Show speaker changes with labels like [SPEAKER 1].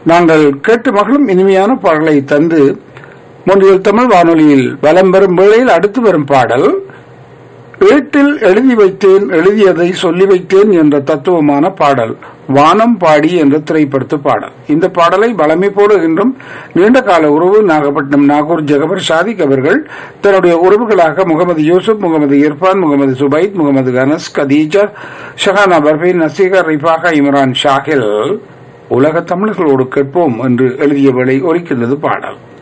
[SPEAKER 1] நாங்கள் கேட்டு மகளும் இனிமையான பாடலை தந்து முன்றில் தமிழ் வானொலியில் வலம் வரும் வேளையில் அடுத்து வரும் பாடல் ஏட்டில் எழுதி வைத்தேன் எழுதியதை சொல்லி வைத்தேன் என்ற தத்துவமான பாடல் வானம் பாடி என்ற திரைப்படத்து பாடல் இந்த பாடலை வளமை போடுகின்றும் நீண்ட கால உறவு நாகப்பட்டினம் நாகூர் ஜெகபர் ஷாதிக் அவர்கள் தன்னுடைய உறவுகளாக முகமது யூசுப் முகமது இர்பான் முகமது சுபைத் முகமது அனஸ் கதீஜா ஷஹானா பர்பீன் நசீகர் ரிஃபாகா இம்ரான் ஷாஹில் உலக தமிழர்களோடு கேட்போம் என்று எழுதியவளை ஒலிக்கின்றது பாடல்